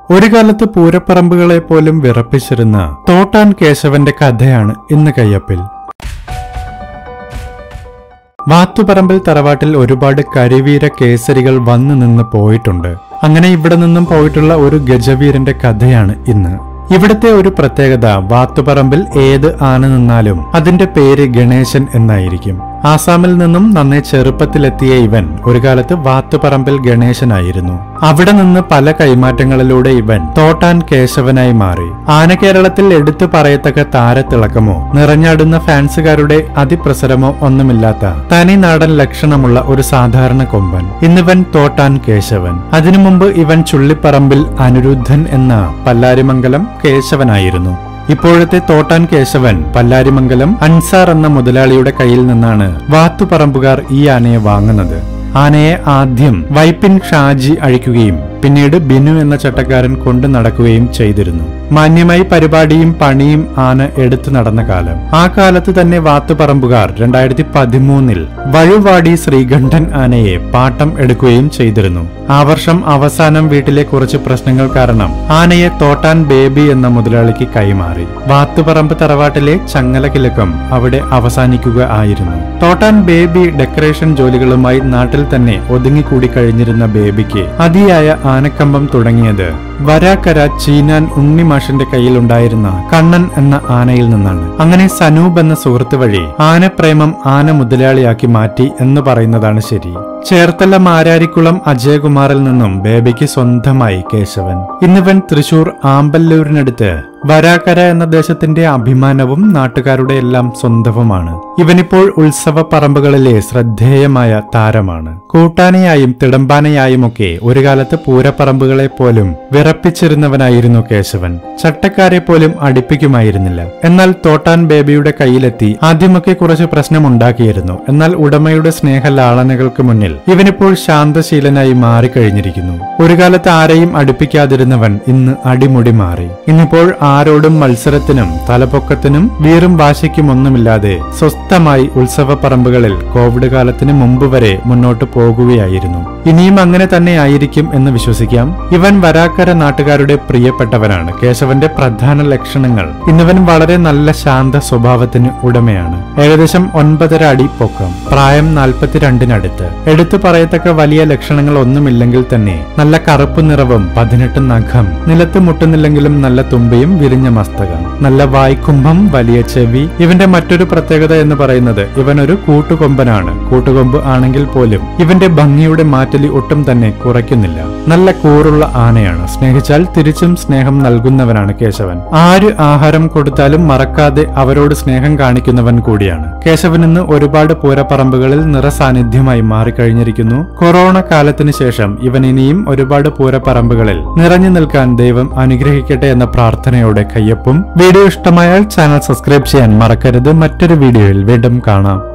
ഒരു കാലത്ത് പൂരപ്പറമ്പുകളെ പോലും വിറപ്പിച്ചിരുന്ന തോട്ടാൻ കേശവന്റെ കഥയാണ് ഇന്ന് കയ്യപ്പിൽ വാത്തുപറമ്പിൽ തറവാട്ടിൽ ഒരുപാട് കരിവീര കേസരികൾ വന്നു നിന്ന് പോയിട്ടുണ്ട് അങ്ങനെ ഇവിടെ നിന്നും പോയിട്ടുള്ള ഒരു ഗജവീരന്റെ കഥയാണ് ഇന്ന് ഇവിടുത്തെ ഒരു പ്രത്യേകത വാത്തുപറമ്പിൽ ഏത് ആന നിന്നാലും അതിന്റെ പേര് ഗണേശൻ എന്നായിരിക്കും ആസാമിൽ നിന്നും നന്നേ ചെറുപ്പത്തിലെത്തിയ ഇവൻ ഒരു കാലത്ത് വാത്തുപറമ്പിൽ ഗണേശനായിരുന്നു അവിടെ നിന്ന് പല കൈമാറ്റങ്ങളിലൂടെ ഇവൻ തോട്ടാൻ കേശവനായി മാറി ആന കേരളത്തിൽ എടുത്തു പറയത്തക്ക താരത്തിളക്കമോ നിറഞ്ഞാടുന്ന ഫാൻസുകാരുടെ അതിപ്രസരമോ ഒന്നുമില്ലാത്ത തനി നാടൻ ലക്ഷണമുള്ള ഒരു സാധാരണ കൊമ്പൻ ഇന്നിവൻ തോട്ടാൻ കേശവൻ അതിനു മുമ്പ് ഇവൻ ചുള്ളിപ്പറമ്പിൽ അനിരുദ്ധൻ എന്ന പല്ലാരിമംഗലം കേശവനായിരുന്നു ഇപ്പോഴത്തെ തോട്ടാൻ കേശവൻ പല്ലാരിമംഗലം അൻസാർ എന്ന മുതലാളിയുടെ കയ്യിൽ നിന്നാണ് വാത്തുപറമ്പുകാർ ഈ ആനയെ വാങ്ങുന്നത് ആനയെ ആദ്യം വൈപ്പിൻ ഷാജി അഴിക്കുകയും പിന്നീട് ബിനു എന്ന ചട്ടക്കാരൻ കൊണ്ടു നടക്കുകയും ചെയ്തിരുന്നു മാന്യമായി പരിപാടിയും പണിയും ആന എടുത്തു നടന്ന കാലം ആ കാലത്ത് തന്നെ വാത്തുപറമ്പുകാർ രണ്ടായിരത്തി പതിമൂന്നിൽ വഴുവാടി ശ്രീകണ്ഠൻ ആനയെ പാട്ടം എടുക്കുകയും ചെയ്തിരുന്നു ആ വർഷം അവസാനം വീട്ടിലെ കുറച്ച് പ്രശ്നങ്ങൾ കാരണം ആനയെ തോട്ടാൻ ബേബി എന്ന മുതലാളിക്ക് കൈമാറി വാത്തുപറമ്പ് തറവാട്ടിലെ ചങ്ങല കിലക്കം അവിടെ അവസാനിക്കുക ആയിരുന്നു തോട്ടാൻ ബേബി ഡെക്കറേഷൻ ജോലികളുമായി നാട്ടിൽ തന്നെ ഒതുങ്ങിക്കൂടി കഴിഞ്ഞിരുന്ന ബേബിക്ക് അതിയായ ആനക്കമ്പം തുടങ്ങിയത് വരാക്കര ചീനാൻ ഉണ്ണിമാഷിന്റെ കയ്യിലുണ്ടായിരുന്ന കണ്ണൻ എന്ന ആനയിൽ നിന്നാണ് അങ്ങനെ സനൂപ് എന്ന സുഹൃത്ത് വഴി ആനപ്രേമം ആന മുതലാളിയാക്കി മാറ്റി എന്ന് പറയുന്നതാണ് ശരി ചേർത്തല മാരാരിക്കുളം അജയകുമാറിൽ നിന്നും ബേബിക്ക് സ്വന്തമായി കേശവൻ ഇന്നിവൻ തൃശൂർ ആമ്പല്ലൂരിനടുത്ത് വരാക്കര എന്ന ദേശത്തിന്റെ അഭിമാനവും നാട്ടുകാരുടെ എല്ലാം സ്വന്തവുമാണ് ഇവനിപ്പോൾ ഉത്സവ പറമ്പുകളിലെ ശ്രദ്ധേയമായ താരമാണ് കൂട്ടാനയായും തിടമ്പാനയായുമൊക്കെ ഒരു കാലത്ത് പൂരപ്പറമ്പുകളെ പോലും വിറപ്പിച്ചിരുന്നവനായിരുന്നു കേശവൻ ചട്ടക്കാരെ പോലും അടുപ്പിക്കുമായിരുന്നില്ല എന്നാൽ തോട്ടാൻ ബേബിയുടെ കയ്യിലെത്തി ആദ്യമൊക്കെ കുറച്ച് പ്രശ്നമുണ്ടാക്കിയിരുന്നു എന്നാൽ ഉടമയുടെ സ്നേഹ ലാളനകൾക്ക് മുന്നിൽ ഇവനിപ്പോൾ ശാന്തശീലനായി മാറിക്കഴിഞ്ഞിരിക്കുന്നു ഒരു കാലത്ത് ആരെയും അടുപ്പിക്കാതിരുന്നവൻ ഇന്ന് അടിമുടി മാറി ഇന്നിപ്പോൾ ആരോടും മത്സരത്തിനും തലപ്പൊക്കത്തിനും വീറും വാശിക്കും ഒന്നുമില്ലാതെ സ്വസ്ഥമായി ഉത്സവ പറമ്പുകളിൽ കോവിഡ് കാലത്തിന് മുമ്പ് വരെ മുന്നോട്ട് പോകുകയായിരുന്നു ഇനിയും അങ്ങനെ തന്നെ ആയിരിക്കും എന്ന് വിശ്വസിക്കാം ഇവൻ വരാക്കര നാട്ടുകാരുടെ പ്രിയപ്പെട്ടവനാണ് കേശവന്റെ പ്രധാന ലക്ഷണങ്ങൾ ഇന്നിവൻ വളരെ നല്ല ശാന്ത സ്വഭാവത്തിന് ഉടമയാണ് ഏകദേശം ഒൻപതര അടി പൊക്കം പ്രായം നാൽപ്പത്തിരണ്ടിനടുത്ത് എടുത്തു പറയത്തക്ക വലിയ ലക്ഷണങ്ങൾ ഒന്നുമില്ലെങ്കിൽ തന്നെ നല്ല കറുപ്പ് നിറവും പതിനെട്ട് നഖം നിലത്ത് മുട്ടുന്നില്ലെങ്കിലും നല്ല തുമ്പയും വിരിഞ്ഞ മസ്തകം നല്ല വായ്ക്കുംഭം വലിയ ചെവി ഇവന്റെ മറ്റൊരു പ്രത്യേകത എന്ന് പറയുന്നത് ഇവൻ ഒരു കൂട്ടുകൊമ്പനാണ് കൂട്ടുകൊമ്പ് ആണെങ്കിൽ പോലും ഇവന്റെ ഭംഗിയുടെ മാറ്റലി ഒട്ടും തന്നെ കുറയ്ക്കുന്നില്ല നല്ല കൂറുള്ള ആനയാണ് സ്നേഹിച്ചാൽ തിരിച്ചും സ്നേഹം നൽകുന്നവനാണ് കേശവൻ ആര് ആഹാരം കൊടുത്താലും മറക്കാതെ അവരോട് സ്നേഹം കാണിക്കുന്നവൻ കൂടിയാണ് കേശവൻ ഇന്ന് ഒരുപാട് പൂരപ്പറമ്പുകളിൽ നിറസാന്നിധ്യമായി മാറിക്കഴിഞ്ഞിരിക്കുന്നു കൊറോണ കാലത്തിന് ശേഷം ഇവൻ ഇനിയും ഒരുപാട് പൂരപ്പറമ്പുകളിൽ നിറഞ്ഞു നിൽക്കാൻ ദൈവം അനുഗ്രഹിക്കട്ടെ എന്ന പ്രാർത്ഥനയോടെ കയ്യൊപ്പും വീഡിയോ ഇഷ്ടമായാൽ ചാനൽ സബ്സ്ക്രൈബ് ചെയ്യാൻ മറക്കരുത് മറ്റൊരു വീഡിയോയിൽ വീണ്ടും കാണാം